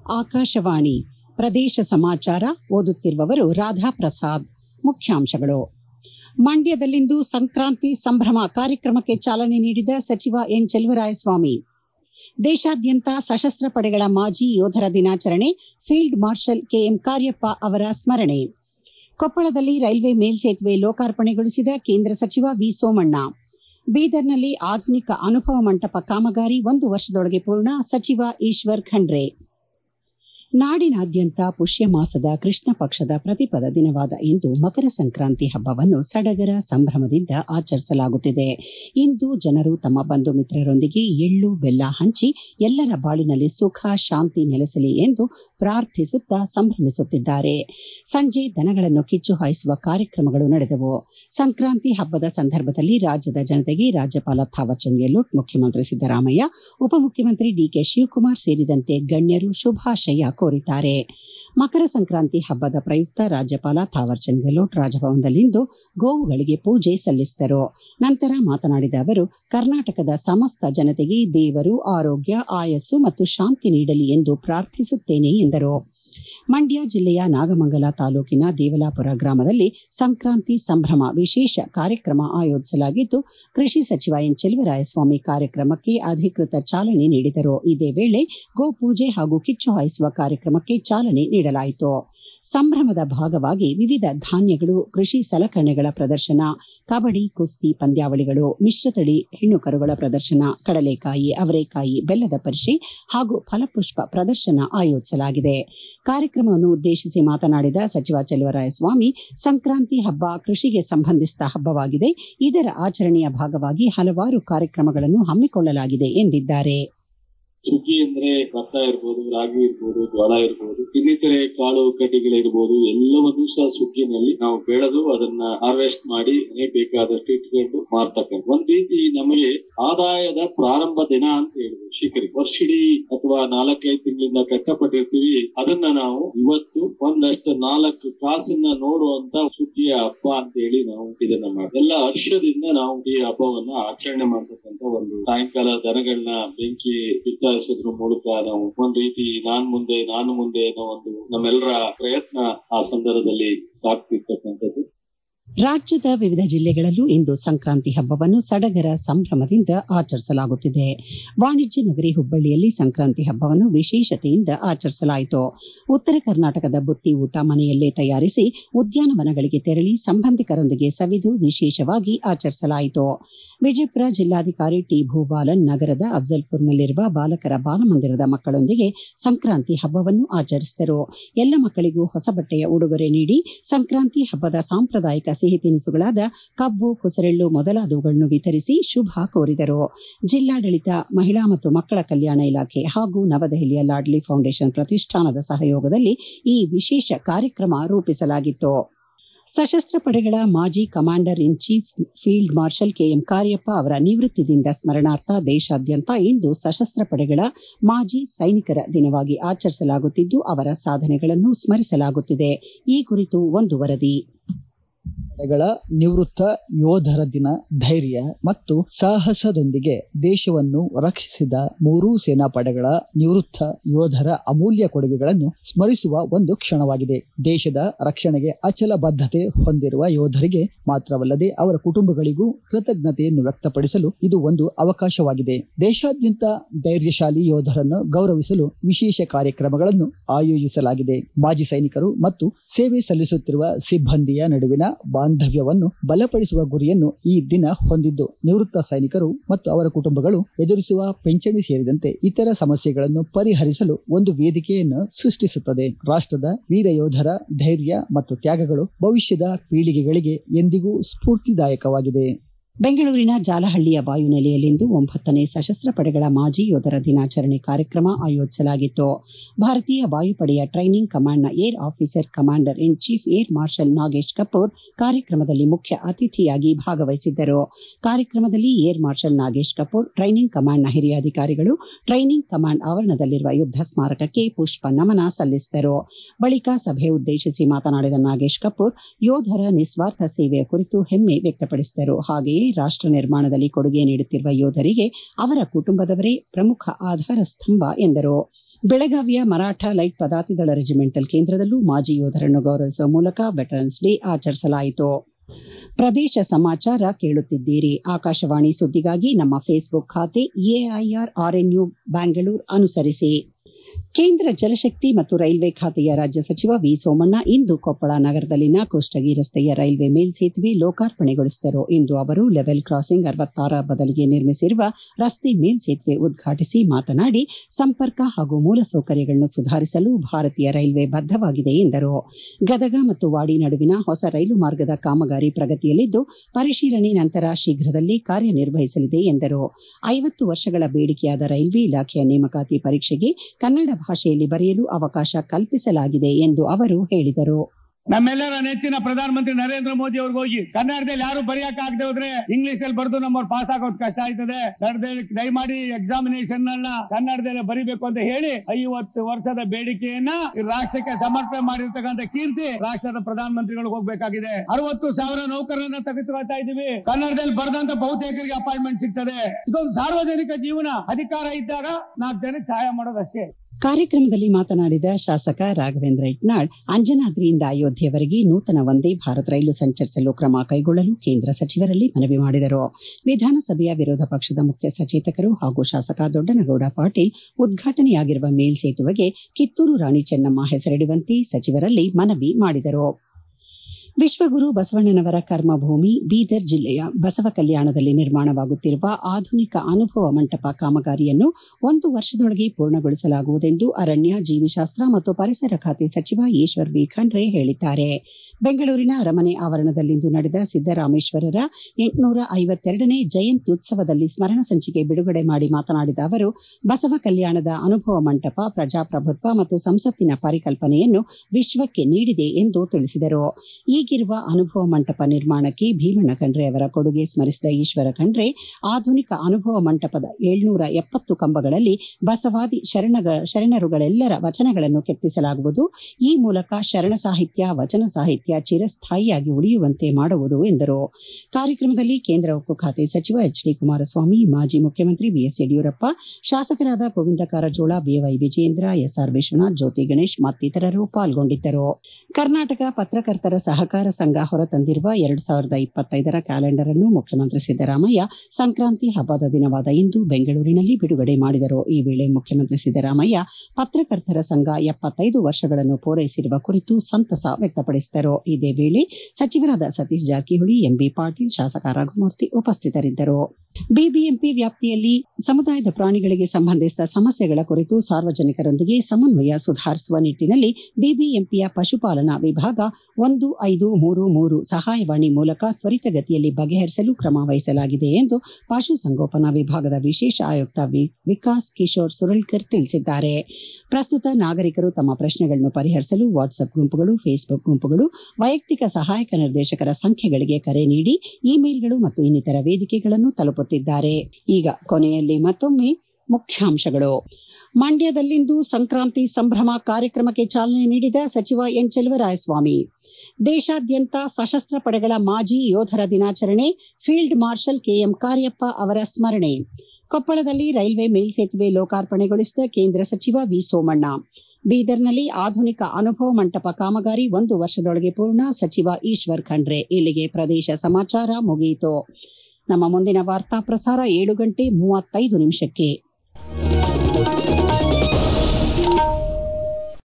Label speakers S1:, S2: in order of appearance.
S1: ಆಕಾಶವಾಣಿ ಪ್ರದೇಶ ಸಮಾಚಾರ ಓದುತ್ತಿರುವವರು ರಾಧಾ ಪ್ರಸಾದ್ ಮುಖ್ಯಾಂಶಗಳು ಮಂಡ್ಯದಲ್ಲಿಂದು ಸಂಕ್ರಾಂತಿ ಸಂಭ್ರಮ ಕಾರ್ಯಕ್ರಮಕ್ಕೆ ಚಾಲನೆ ನೀಡಿದ ಸಚಿವ ಎನ್ ಚೆಲುವರಾಯಸ್ವಾಮಿ ದೇಶಾದ್ಯಂತ ಸಶಸ್ತ್ರ ಪಡೆಗಳ ಮಾಜಿ ಯೋಧರ ದಿನಾಚರಣೆ ಫೀಲ್ಡ್ ಮಾರ್ಷಲ್ ಕೆಎಂ ಕಾರ್ಯಪ್ಪ ಅವರ ಸ್ಮರಣೆ ಕೊಪ್ಪಳದಲ್ಲಿ ರೈಲ್ವೆ ಮೇಲ್ಸೇತುವೆ ಲೋಕಾರ್ಪಣೆಗೊಳಿಸಿದ ಕೇಂದ್ರ ಸಚಿವ ವಿ ಸೋಮಣ್ಣ ಬೀದರ್ನಲ್ಲಿ ಆಧುನಿಕ ಅನುಭವ ಮಂಟಪ ಕಾಮಗಾರಿ ಒಂದು ವರ್ಷದೊಳಗೆ ಪೂರ್ಣ ಸಚಿವ ಈಶ್ವರ್ ಖಂಡ್ರೆ ನಾಡಿನಾದ್ಯಂತ ಪುಷ್ಯ ಮಾಸದ ಕೃಷ್ಣ ಪಕ್ಷದ ಪ್ರತಿಪದ ದಿನವಾದ ಇಂದು ಮಕರ ಸಂಕ್ರಾಂತಿ ಹಬ್ಬವನ್ನು ಸಡಗರ ಸಂಭ್ರಮದಿಂದ ಆಚರಿಸಲಾಗುತ್ತಿದೆ ಇಂದು ಜನರು ತಮ್ಮ ಬಂಧು ಮಿತ್ರರೊಂದಿಗೆ ಎಳ್ಳು ಬೆಲ್ಲ ಹಂಚಿ ಎಲ್ಲರ ಬಾಳಿನಲ್ಲಿ ಸುಖ ಶಾಂತಿ ನೆಲೆಸಲಿ ಎಂದು ಪ್ರಾರ್ಥಿಸುತ್ತಾ ಸಂಭ್ರಮಿಸುತ್ತಿದ್ದಾರೆ ಸಂಜೆ ದನಗಳನ್ನು ಕಿಚ್ಚು ಹಾಯಿಸುವ ಕಾರ್ಯಕ್ರಮಗಳು ನಡೆದವು ಸಂಕ್ರಾಂತಿ ಹಬ್ಬದ ಸಂದರ್ಭದಲ್ಲಿ ರಾಜ್ಯದ ಜನತೆಗೆ ರಾಜ್ಯಪಾಲ ಥಾವರ್ಚಂದ್ ಗೆಹ್ಲೋಟ್ ಮುಖ್ಯಮಂತ್ರಿ ಸಿದ್ದರಾಮಯ್ಯ ಉಪಮುಖ್ಯಮಂತ್ರಿ ಡಿಕೆ ಶಿವಕುಮಾರ್ ಸೇರಿದಂತೆ ಗಣ್ಯರು ಶುಭಾಶಯ ಕೋರಿದ್ದಾರೆ ಮಕರ ಸಂಕ್ರಾಂತಿ ಹಬ್ಬದ ಪ್ರಯುಕ್ತ ರಾಜ್ಯಪಾಲ ಥಾವರ್ಚಂದ್ ಗೆಹ್ಲೋಟ್ ರಾಜಭವನದಲ್ಲಿಂದು ಗೋವುಗಳಿಗೆ ಪೂಜೆ ಸಲ್ಲಿಸಿದರು ನಂತರ ಮಾತನಾಡಿದ ಅವರು ಕರ್ನಾಟಕದ ಸಮಸ್ತ ಜನತೆಗೆ ದೇವರು ಆರೋಗ್ಯ ಆಯಸ್ಸು ಮತ್ತು ಶಾಂತಿ ನೀಡಲಿ ಎಂದು ಪ್ರಾರ್ಥಿಸುತ್ತೇನೆ ಎಂದರು ಮಂಡ್ಯ ಜಿಲ್ಲೆಯ ನಾಗಮಂಗಲ ತಾಲೂಕಿನ ದೇವಲಾಪುರ ಗ್ರಾಮದಲ್ಲಿ ಸಂಕ್ರಾಂತಿ ಸಂಭ್ರಮ ವಿಶೇಷ ಕಾರ್ಯಕ್ರಮ ಆಯೋಜಿಸಲಾಗಿದ್ದು ಕೃಷಿ ಸಚಿವ ಎನ್ ಚೆಲುವರಾಯಸ್ವಾಮಿ ಕಾರ್ಯಕ್ರಮಕ್ಕೆ ಅಧಿಕೃತ ಚಾಲನೆ ನೀಡಿದರು ಇದೇ ವೇಳೆ ಗೋಪೂಜೆ ಹಾಗೂ ಕಿಚ್ಚು ಹಾಯಿಸುವ ಕಾರ್ಯಕ್ರಮಕ್ಕೆ ಚಾಲನೆ ನೀಡಲಾಯಿತು ಸಂಭ್ರಮದ ಭಾಗವಾಗಿ ವಿವಿಧ ಧಾನ್ಯಗಳು ಕೃಷಿ ಸಲಕರಣೆಗಳ ಪ್ರದರ್ಶನ ಕಬಡ್ಡಿ ಕುಸ್ತಿ ಪಂದ್ಯಾವಳಿಗಳು ಮಿಶ್ರತಳಿ ಹೆಣ್ಣು ಕರುಗಳ ಪ್ರದರ್ಶನ ಕಡಲೆಕಾಯಿ ಅವರೆಕಾಯಿ ಬೆಲ್ಲದ ಪರಿಷೆ ಹಾಗೂ ಫಲಪುಷ್ಪ ಪ್ರದರ್ಶನ ಆಯೋಜಿಸಲಾಗಿದೆ ಕಾರ್ಯಕ್ರಮವನ್ನು ಉದ್ದೇಶಿಸಿ ಮಾತನಾಡಿದ ಸಚಿವ ಚೆಲುವರಾಯಸ್ವಾಮಿ ಸಂಕ್ರಾಂತಿ ಹಬ್ಬ ಕೃಷಿಗೆ ಸಂಬಂಧಿಸಿದ ಹಬ್ಬವಾಗಿದೆ ಇದರ ಆಚರಣೆಯ ಭಾಗವಾಗಿ ಹಲವಾರು ಕಾರ್ಯಕ್ರಮಗಳನ್ನು ಹಮ್ಮಿಕೊಳ್ಳಲಾಗಿದೆ ಎಂದಿದ್ದಾರೆ
S2: ಸುಗ್ಗಿ ಅಂದ್ರೆ ಭತ್ತ ಇರ್ಬೋದು ರಾಗಿ ಇರ್ಬೋದು ಜೋಳ ಇರ್ಬೋದು ಇನ್ನಿತರೆ ಕಾಳು ಕಡ್ಡಿಗಳಿರ್ಬೋದು ಎಲ್ಲವನ್ನೂ ಸಹ ಸುಗ್ಗಿನಲ್ಲಿ ನಾವು ಬೆಳೆದು ಅದನ್ನ ಹಾರ್ವೆಸ್ಟ್ ಮಾಡಿ ಮನೆಗೆ ಬೇಕಾದಷ್ಟು ಇಟ್ಕೊಂಡು ಮಾರ್ತಕ್ಕಂಥ ಒಂದ್ ರೀತಿ ನಮಗೆ ಆದಾಯದ ಪ್ರಾರಂಭ ದಿನ ಅಂತ ಹೇಳ್ಬೋದು ಶಿಖರಿ ವರ್ಷಿಡೀ ಅಥವಾ ನಾಲ್ಕೈದು ತಿಂಗಳಿಂದ ಕಷ್ಟಪಟ್ಟಿರ್ತೀವಿ ಅದನ್ನ ನಾವು ಇವತ್ತು ಒಂದಷ್ಟು ನಾಲ್ಕು ಕಾಸನ್ನ ನೋಡುವಂತ ಸುಗ್ಗಿಯ ಹಬ್ಬ ಅಂತ ಹೇಳಿ ನಾವು ಇದನ್ನ ಮಾಡಿ ಎಲ್ಲ ಹರ್ಷದಿಂದ ನಾವು ಈ ಹಬ್ಬವನ್ನ ಆಚರಣೆ ಮಾಡ್ತಕ್ಕಂಥ ಒಂದು ಸಾಯಂಕಾಲ ದನಗಳನ್ನ ಬೆಂಕಿ ಬಿತ್ತಾಯಿಸೋದ್ರ ಮೂಲಕ ನಾವು ಒಂದ್ ರೀತಿ ನಾನ್ ಮುಂದೆ ನಾನು ಮುಂದೆ ಅನ್ನೋ ಒಂದು ನಮ್ಮೆಲ್ಲರ ಪ್ರಯತ್ನ ಆ ಸಂದರ್ಭದಲ್ಲಿ ಸಾಕ್ತಿರ್ತಕ್ಕಂಥದ್ದು
S1: ರಾಜ್ಯದ ವಿವಿಧ ಜಿಲ್ಲೆಗಳಲ್ಲೂ ಇಂದು ಸಂಕ್ರಾಂತಿ ಹಬ್ಬವನ್ನು ಸಡಗರ ಸಂಭ್ರಮದಿಂದ ಆಚರಿಸಲಾಗುತ್ತಿದೆ ವಾಣಿಜ್ಯ ನಗರಿ ಹುಬ್ಬಳ್ಳಿಯಲ್ಲಿ ಸಂಕ್ರಾಂತಿ ಹಬ್ಬವನ್ನು ವಿಶೇಷತೆಯಿಂದ ಆಚರಿಸಲಾಯಿತು ಉತ್ತರ ಕರ್ನಾಟಕದ ಬುತ್ತಿ ಊಟ ಮನೆಯಲ್ಲೇ ತಯಾರಿಸಿ ಉದ್ಯಾನವನಗಳಿಗೆ ತೆರಳಿ ಸಂಬಂಧಿಕರೊಂದಿಗೆ ಸವಿದು ವಿಶೇಷವಾಗಿ ಆಚರಿಸಲಾಯಿತು ವಿಜಯಪುರ ಜಿಲ್ಲಾಧಿಕಾರಿ ಟಿ ಭೂಬಾಲನ್ ನಗರದ ಅಫ್ಜಲ್ಪುರ್ನಲ್ಲಿರುವ ಬಾಲಕರ ಬಾಲಮಂದಿರದ ಮಕ್ಕಳೊಂದಿಗೆ ಸಂಕ್ರಾಂತಿ ಹಬ್ಬವನ್ನು ಆಚರಿಸಿದರು ಎಲ್ಲ ಮಕ್ಕಳಿಗೂ ಹೊಸ ಬಟ್ಟೆಯ ಉಡುಗೊರೆ ನೀಡಿ ಸಂಕ್ರಾಂತಿ ಹಬ್ಬದ ಸಾಂಪ್ರದಾಯಿಕ ಸಿಹಿ ತಿನಿಸುಗಳಾದ ಕಬ್ಬು ಕುಸರೆಳ್ಳು ಮೊದಲಾದವುಗಳನ್ನು ವಿತರಿಸಿ ಶುಭ ಕೋರಿದರು ಜಿಲ್ಲಾಡಳಿತ ಮಹಿಳಾ ಮತ್ತು ಮಕ್ಕಳ ಕಲ್ಯಾಣ ಇಲಾಖೆ ಹಾಗೂ ನವದೆಹಲಿಯ ಲಾಡ್ಲಿ ಫೌಂಡೇಶನ್ ಪ್ರತಿಷ್ಠಾನದ ಸಹಯೋಗದಲ್ಲಿ ಈ ವಿಶೇಷ ಕಾರ್ಯಕ್ರಮ ರೂಪಿಸಲಾಗಿತ್ತು ಸಶಸ್ತ್ರ ಪಡೆಗಳ ಮಾಜಿ commander in chief field marshal K M Cariappa ಅವರ ನಿವೃತ್ತಿದಿಂದ ಸ್ಮರಣಾರ್ಥ ದೇಶಾದ್ಯಂತ ಇಂದು ಸಶಸ್ತ್ರ ಪಡೆಗಳ ಮಾಜಿ ಸೈನಿಕರ ದಿನವಾಗಿ ಆಚರಿಸಲಾಗುತ್ತಿದ್ದು ಅವರ ಸಾಧನೆಗಳನ್ನು ಸ್ಮರಿಸಲಾಗುತ್ತಿದೆ ಈ ಕುರಿತು ಒಂದು ವರದಿ
S3: ಪಡೆಗಳ ನಿವೃತ್ತ ಯೋಧರ ದಿನ ಧೈರ್ಯ ಮತ್ತು ಸಾಹಸದೊಂದಿಗೆ ದೇಶವನ್ನು ರಕ್ಷಿಸಿದ ಮೂರೂ ಸೇನಾ ಪಡೆಗಳ ನಿವೃತ್ತ ಯೋಧರ ಅಮೂಲ್ಯ ಕೊಡುಗೆಗಳನ್ನು ಸ್ಮರಿಸುವ ಒಂದು ಕ್ಷಣವಾಗಿದೆ ದೇಶದ ರಕ್ಷಣೆಗೆ ಅಚಲ ಬದ್ಧತೆ ಹೊಂದಿರುವ ಯೋಧರಿಗೆ ಮಾತ್ರವಲ್ಲದೆ ಅವರ ಕುಟುಂಬಗಳಿಗೂ ಕೃತಜ್ಞತೆಯನ್ನು ವ್ಯಕ್ತಪಡಿಸಲು ಇದು ಒಂದು ಅವಕಾಶವಾಗಿದೆ ದೇಶಾದ್ಯಂತ ಧೈರ್ಯಶಾಲಿ ಯೋಧರನ್ನು ಗೌರವಿಸಲು ವಿಶೇಷ ಕಾರ್ಯಕ್ರಮಗಳನ್ನು ಆಯೋಜಿಸಲಾಗಿದೆ ಮಾಜಿ ಸೈನಿಕರು ಮತ್ತು ಸೇವೆ ಸಲ್ಲಿಸುತ್ತಿರುವ ಸಿಬ್ಬಂದಿಯ ನಡುವಿನ ಬಾಂಧವ್ಯವನ್ನು ಬಲಪಡಿಸುವ ಗುರಿಯನ್ನು ಈ ದಿನ ಹೊಂದಿದ್ದು ನಿವೃತ್ತ ಸೈನಿಕರು ಮತ್ತು ಅವರ ಕುಟುಂಬಗಳು ಎದುರಿಸುವ ಪಿಂಚಣಿ ಸೇರಿದಂತೆ ಇತರ ಸಮಸ್ಯೆಗಳನ್ನು ಪರಿಹರಿಸಲು ಒಂದು ವೇದಿಕೆಯನ್ನು ಸೃಷ್ಟಿಸುತ್ತದೆ ರಾಷ್ಟ್ರದ ವೀರ ಯೋಧರ ಧೈರ್ಯ ಮತ್ತು ತ್ಯಾಗಗಳು ಭವಿಷ್ಯದ ಪೀಳಿಗೆಗಳಿಗೆ ಎಂದಿಗೂ ಸ್ಫೂರ್ತಿದಾಯಕವಾಗಿದೆ
S1: ಬೆಂಗಳೂರಿನ ಜಾಲಹಳ್ಳಿಯ ವಾಯುನೆಲೆಯಲ್ಲಿಂದು ಒಂಬತ್ತನೇ ಸಶಸ್ತ್ರ ಪಡೆಗಳ ಮಾಜಿ ಯೋಧರ ದಿನಾಚರಣೆ ಕಾರ್ಯಕ್ರಮ ಆಯೋಜಿಸಲಾಗಿತ್ತು ಭಾರತೀಯ ವಾಯುಪಡೆಯ ಟ್ರೈನಿಂಗ್ ಕಮಾಂಡ್ನ air officer commander in chief air marshal Nagesh Kapoor ಕಾರ್ಯಕ್ರಮದಲ್ಲಿ ಮುಖ್ಯ ಅತಿಥಿಯಾಗಿ ಭಾಗವಹಿಸಿದ್ದರು ಕಾರ್ಯಕ್ರಮದಲ್ಲಿ air marshal Nagesh Kapoor training ಕಮಾಂಡ್ನ ಹಿರಿಯ ಅಧಿಕಾರಿಗಳು ಟ್ರೈನಿಂಗ್ ಕಮಾಂಡ್ ಆವರಣದಲ್ಲಿರುವ ಯುದ್ಧ ಸ್ಮಾರಕಕ್ಕೆ ಪುಷ್ಪ ನಮನ ಸಲ್ಲಿಸಿದರು ಬಳಿಕ ಸಭೆ ಉದ್ದೇಶಿಸಿ ಮಾತನಾಡಿದ ನಾಗೇಶ್ ಕಪೂರ್ ಯೋಧರ ನಿಸ್ವಾರ್ಥ ಸೇವೆಯ ಕುರಿತು ಹೆಮ್ಮೆ ವ್ಯಕ್ತಪಡಿಸಿದರು ಹಾಗೆಯೇ ರಾಷ್ಟ್ರ ನಿರ್ಮಾಣದಲ್ಲಿ ಕೊಡುಗೆ ನೀಡುತ್ತಿರುವ ಯೋಧರಿಗೆ ಅವರ ಕುಟುಂಬದವರೇ ಪ್ರಮುಖ ಆಧಾರ ಸ್ತಂಭ ಎಂದರು ಬೆಳಗಾವಿಯ ಮರಾಠ ಲೈಟ್ ಪದಾತಿ ದಳ ರೆಜಿಮೆಂಟಲ್ ಕೇಂದ್ರದಲ್ಲೂ ಮಾಜಿ ಯೋಧರನ್ನು ಗೌರವಿಸುವ ಮೂಲಕ ವೆಟರನ್ಸ್ ಡೇ ಆಚರಿಸಲಾಯಿತು ಪ್ರದೇಶ ಸಮಾಚಾರ ಕೇಳುತ್ತಿದ್ದೀರಿ ಆಕಾಶವಾಣಿ ಸುದ್ದಿಗಾಗಿ ನಮ್ಮ ಫೇಸ್ಬುಕ್ ಖಾತೆ ಎಐಆರ್ ಆರ್ಎನ್ಯು ಬ್ಯಾಂಗಳೂರು ಅನುಸರಿಸಿ ಕೇಂದ್ರ ಜಲಶಕ್ತಿ ಮತ್ತು ರೈಲ್ವೆ ಖಾತೆಯ ರಾಜ್ಯ ಸಚಿವ ವಿ ಸೋಮಣ್ಣ ಇಂದು ಕೊಪ್ಪಳ ನಗರದಲ್ಲಿನ ಕುಷ್ಟಗಿ ರಸ್ತೆಯ ರೈಲ್ವೆ ಮೇಲ್ಸೇತುವೆ ಲೋಕಾರ್ಪಣೆಗೊಳಿಸಿದರು ಇಂದು ಅವರು ಲೆವೆಲ್ ಕ್ರಾಸಿಂಗ್ ಅರವತ್ತಾರ ಬದಲಿಗೆ ನಿರ್ಮಿಸಿರುವ ರಸ್ತೆ ಮೇಲ್ಸೇತುವೆ ಉದ್ಘಾಟಿಸಿ ಮಾತನಾಡಿ ಸಂಪರ್ಕ ಹಾಗೂ ಮೂಲಸೌಕರ್ಯಗಳನ್ನು ಸುಧಾರಿಸಲು ಭಾರತೀಯ ರೈಲ್ವೆ ಬದ್ದವಾಗಿದೆ ಎಂದರು ಗದಗ ಮತ್ತು ವಾಡಿ ನಡುವಿನ ಹೊಸ ರೈಲು ಮಾರ್ಗದ ಕಾಮಗಾರಿ ಪ್ರಗತಿಯಲ್ಲಿದ್ದು ಪರಿಶೀಲನೆ ನಂತರ ಶೀಘ್ರದಲ್ಲೇ ಕಾರ್ಯನಿರ್ವಹಿಸಲಿದೆ ಎಂದರು ಐವತ್ತು ವರ್ಷಗಳ ಬೇಡಿಕೆಯಾದ ರೈಲ್ವೆ ಇಲಾಖೆಯ ನೇಮಕಾತಿ ಪರೀಕ್ಷೆಗೆ ಕನ್ನಡ ಭಾಷೆಯಲ್ಲಿ ಬರೆಯಲು ಅವಕಾಶ ಕಲ್ಪಿಸಲಾಗಿದೆ ಎಂದು ಅವರು ಹೇಳಿದರು
S4: ನಮ್ಮೆಲ್ಲರ ನೆಚ್ಚಿನ ಪ್ರಧಾನಮಂತ್ರಿ ನರೇಂದ್ರ ಮೋದಿ ಅವ್ರಿಗೆ ಹೋಗಿ ಕನ್ನಡದಲ್ಲಿ ಯಾರು ಬರೆಯಕ್ ಆಗದೆ ಹೋದ್ರೆ ಇಂಗ್ಲಿಷ್ ಅಲ್ಲಿ ಬರೆದು ನಮ್ಮವ್ರು ಪಾಸ್ ಆಗೋದು ಕಷ್ಟ ಆಯ್ತದೆ ಕನ್ನಡದಲ್ಲಿ ದಯಮಾಡಿ ಎಕ್ಸಾಮಿನೇಷನ್ ಅನ್ನ ಕನ್ನಡದಲ್ಲಿ ಬರಿಬೇಕು ಅಂತ ಹೇಳಿ ಐವತ್ತು ವರ್ಷದ ಬೇಡಿಕೆಯನ್ನ ಈ ರಾಷ್ಟ್ರಕ್ಕೆ ಸಮರ್ಪಣೆ ಮಾಡಿರ್ತಕ್ಕಂಥ ಕೀರ್ತಿ ರಾಷ್ಟ್ರದ ಪ್ರಧಾನಮಂತ್ರಿಗಳಿಗೆ ಹೋಗ್ಬೇಕಾಗಿದೆ ಅರವತ್ತು ಸಾವಿರ ನೌಕರರನ್ನ ತೆಗೆದುಕೊಳ್ತಾ ಇದೀವಿ ಕನ್ನಡದಲ್ಲಿ ಬರೆದಂತ ಬಹುತೇಕರಿಗೆ ಅಪಾಯಿಂಟ್ಮೆಂಟ್ ಸಿಗ್ತದೆ ಇದೊಂದು ಸಾರ್ವಜನಿಕ ಜೀವನ ಅಧಿಕಾರ ಇದ್ದಾಗ ನಾಲ್ಕು ಜನಕ್ಕೆ ಸಹಾಯ ಮಾಡೋದಷ್ಟೇ
S1: ಕಾರ್ಯಕ್ರಮದಲ್ಲಿ ಮಾತನಾಡಿದ ಶಾಸಕ ರಾಘವೇಂದ್ರ ಇಟ್ನಾಳ್ ಅಂಜನಾದ್ರಿಯಿಂದ ಅಯೋಧ್ಯೆವರೆಗೆ ನೂತನ ವಂದೇ ಭಾರತ್ ರೈಲು ಸಂಚರಿಸಲು ಕ್ರಮ ಕೈಗೊಳ್ಳಲು ಕೇಂದ್ರ ಸಚಿವರಲ್ಲಿ ಮನವಿ ಮಾಡಿದರು ವಿಧಾನಸಭೆಯ ವಿರೋಧ ಪಕ್ಷದ ಮುಖ್ಯ ಸಚೇತಕರು ಹಾಗೂ ಶಾಸಕ ದೊಡ್ಡನಗೌಡ ಪಾಟೀಲ್ ಉದ್ಘಾಟನೆಯಾಗಿರುವ ಮೇಲ್ಸೇತುವೆಗೆ ಕಿತ್ತೂರು ರಾಣಿ ಚೆನ್ನಮ್ಮ ಹೆಸರಿಡುವಂತೆ ಸಚಿವರಲ್ಲಿ ಮನವಿ ಮಾಡಿದರು ವಿಶ್ವಗುರು ಬಸವಣ್ಣನವರ ಕರ್ಮಭೂಮಿ ಬೀದರ್ ಜಿಲ್ಲೆಯ ಬಸವ ಕಲ್ಯಾಣದಲ್ಲಿ ನಿರ್ಮಾಣವಾಗುತ್ತಿರುವ ಆಧುನಿಕ ಅನುಭವ ಮಂಟಪ ಕಾಮಗಾರಿಯನ್ನು ಒಂದು ವರ್ಷದೊಳಗೆ ಪೂರ್ಣಗೊಳಿಸಲಾಗುವುದೆಂದು ಅರಣ್ಯ ಜೀವಿಶಾಸ್ತ್ರ ಮತ್ತು ಪರಿಸರ ಖಾತೆ ಸಚಿವ ಈಶ್ವರ್ ಬಿ ಖಂಡ್ರೆ ಹೇಳಿದ್ದಾರೆ ಬೆಂಗಳೂರಿನ ಅರಮನೆ ಆವರಣದಲ್ಲಿಂದು ನಡೆದ ಸಿದ್ದರಾಮೇಶ್ವರರ ಎಂಟುನೂರ ಐವತ್ತೆರಡನೇ ಜಯಂತ್ಯುತ್ಸವದಲ್ಲಿ ಸ್ಮರಣ ಸಂಚಿಕೆ ಬಿಡುಗಡೆ ಮಾಡಿ ಮಾತನಾಡಿದ ಅವರು ಬಸವ ಕಲ್ಯಾಣದ ಅನುಭವ ಮಂಟಪ ಪ್ರಜಾಪ್ರಭುತ್ವ ಮತ್ತು ಸಂಸತ್ತಿನ ಪರಿಕಲ್ಪನೆಯನ್ನು ವಿಶ್ವಕ್ಕೆ ನೀಡಿದೆ ಎಂದು ತಿಳಿಸಿದರು ಈಗಿರುವ ಅನುಭವ ಮಂಟಪ ನಿರ್ಮಾಣಕ್ಕೆ ಭೀಮಣ್ಣ ಖಂಡ್ರೆ ಅವರ ಕೊಡುಗೆ ಸ್ಮರಿಸಿದ ಈಶ್ವರ ಖಂಡ್ರೆ ಆಧುನಿಕ ಅನುಭವ ಮಂಟಪದ ಏಳ್ನೂರ ಎಪ್ಪತ್ತು ಕಂಬಗಳಲ್ಲಿ ಬಸವಾದಿ ಶರಣರುಗಳೆಲ್ಲರ ವಚನಗಳನ್ನು ಕೆತ್ತಿಸಲಾಗುವುದು ಈ ಮೂಲಕ ಶರಣ ಸಾಹಿತ್ಯ ವಚನ ಸಾಹಿತ್ಯ ಚಿರಸ್ಥಾಯಿಯಾಗಿ ಉಳಿಯುವಂತೆ ಮಾಡುವುದು ಎಂದರು ಕಾರ್ಯಕ್ರಮದಲ್ಲಿ ಕೇಂದ್ರ ಉಕ್ಕು ಖಾತೆ ಸಚಿವ ಎಚ್ ಡಿ ಕುಮಾರಸ್ವಾಮಿ ಮಾಜಿ ಮುಖ್ಯಮಂತ್ರಿ ಬಿಎಸ್ ಯಡಿಯೂರಪ್ಪ ಶಾಸಕರಾದ ಗೋವಿಂದ ಕಾರಜೋಳ ಬಿವೈ ವಿಜಯೇಂದ್ರ ಎಸ್ಆರ್ ವಿಶ್ವನಾಥ್ ಜ್ಯೋತಿ ಗಣೇಶ್ ಮತ್ತಿತರರು ಪಾಲ್ಗೊಂಡಿದ್ದರು ಕರ್ನಾಟಕ ಪತ್ರಕರ್ತರ ಸಹಕಾರ ಸಂಘ ಹೊರತಂದಿರುವ ಎರಡು ಸಾವಿರದ ಇಪ್ಪತ್ತೈದರ ಕ್ಯಾಲೆಂಡರ್ ಅನ್ನು ಮುಖ್ಯಮಂತ್ರಿ ಸಿದ್ದರಾಮಯ್ಯ ಸಂಕ್ರಾಂತಿ ಹಬ್ಬದ ದಿನವಾದ ಇಂದು ಬೆಂಗಳೂರಿನಲ್ಲಿ ಬಿಡುಗಡೆ ಮಾಡಿದರು ಈ ವೇಳೆ ಮುಖ್ಯಮಂತ್ರಿ ಸಿದ್ದರಾಮಯ್ಯ ಪತ್ರಕರ್ತರ ಸಂಘ ಎಪ್ಪತ್ತೈದು ವರ್ಷಗಳನ್ನು ಪೂರೈಸಿರುವ ಕುರಿತು ಸಂತಸ ವ್ಯಕ್ತಪಡಿಸಿದರು ಇದೇ ವೇಳೆ ಸಚಿವರಾದ ಸತೀಶ್ ಜಾರಕಿಹೊಳಿ ಎಂಬಿ ಪಾಟೀಲ್ ಶಾಸಕ ರಘುಮೂರ್ತಿ ಉಪಸ್ಥಿತರಿದ್ದರು ಬಿಬಿಎಂಪಿ ವ್ಯಾಪ್ತಿಯಲ್ಲಿ ಸಮುದಾಯದ ಪ್ರಾಣಿಗಳಿಗೆ ಸಂಬಂಧಿಸಿದ ಸಮಸ್ಯೆಗಳ ಕುರಿತು ಸಾರ್ವಜನಿಕರೊಂದಿಗೆ ಸಮನ್ವಯ ಸುಧಾರಿಸುವ ನಿಟ್ಟಿನಲ್ಲಿ ಬಿಬಿಎಂಪಿಯ ಪಶುಪಾಲನಾ ವಿಭಾಗ ಒಂದು ಐದು ಮೂರು ಮೂರು ಸಹಾಯವಾಣಿ ಮೂಲಕ ತ್ವರಿತಗತಿಯಲ್ಲಿ ಬಗೆಹರಿಸಲು ಕ್ರಮ ವಹಿಸಲಾಗಿದೆ ಎಂದು ಪಶುಸಂಗೋಪನಾ ವಿಭಾಗದ ವಿಶೇಷ ಆಯುಕ್ತ ವಿಕಾಸ್ ಕಿಶೋರ್ ಸುರಳ್ಕರ್ ತಿಳಿಸಿದ್ದಾರೆ ಪ್ರಸ್ತುತ ನಾಗರಿಕರು ತಮ್ಮ ಪ್ರಶ್ನೆಗಳನ್ನು ಪರಿಹರಿಸಲು ವಾಟ್ಸ್ಆಪ್ ಗುಂಪುಗಳು ಫೇಸ್ಬುಕ್ ಗುಂಪುಗಳು ವೈಯಕ್ತಿಕ ಸಹಾಯಕ ನಿರ್ದೇಶಕರ ಸಂಖ್ಯೆಗಳಿಗೆ ಕರೆ ನೀಡಿ ಇಮೇಲ್ಗಳು ಮತ್ತು ಇನ್ನಿತರ ವೇದಿಕೆಗಳನ್ನು ತಲುಪುತ್ತಿದ್ದಾರೆ ಈಗ ಕೊನೆಯಲ್ಲಿ ಮತ್ತೊಮ್ಮೆ ಮುಖ್ಯಾಂಶಗಳು ಮಂಡ್ಯದಲ್ಲಿಂದು ಸಂಕ್ರಾಂತಿ ಸಂಭ್ರಮ ಕಾರ್ಯಕ್ರಮಕ್ಕೆ ಚಾಲನೆ ನೀಡಿದ ಸಚಿವ ಎನ್ ಚೆಲುವರಾಯಸ್ವಾಮಿ ದೇಶಾದ್ಯಂತ ಸಶಸ್ತ್ರ ಪಡೆಗಳ ಮಾಜಿ ಯೋಧರ ದಿನಾಚರಣೆ ಫೀಲ್ಡ್ ಮಾರ್ಷಲ್ ಕೆಎಂ ಕಾರ್ಯಪ್ಪ ಅವರ ಸ್ಮರಣೆ ಕೊಪ್ಪಳದಲ್ಲಿ ರೈಲ್ವೆ ಮೇಲ್ಸೇತುವೆ ಲೋಕಾರ್ಪಣೆಗೊಳಿಸಿದ ಕೇಂದ್ರ ಸಚಿವ ವಿ ಸೋಮಣ್ಣ ಬೀದರ್ನಲ್ಲಿ ಆಧುನಿಕ ಅನುಭವ ಮಂಟಪ ಕಾಮಗಾರಿ ಒಂದು ವರ್ಷದೊಳಗೆ ಪೂರ್ಣ ಸಚಿವ ಈಶ್ವರ್ ಖಂಡ್ರೆ ಇಲ್ಲಿಗೆ ಪ್ರದೇಶ ಸಮಾಚಾರ ಮುಗಿಯಿತು ನಮ್ಮ ಮುಂದಿನ ವಾರ್ತಾ ಪ್ರಸಾರ ಏಳು ಗಂಟೆ ಮೂವತ್ತೈದು ನಿಮಿಷಕ್ಕೆ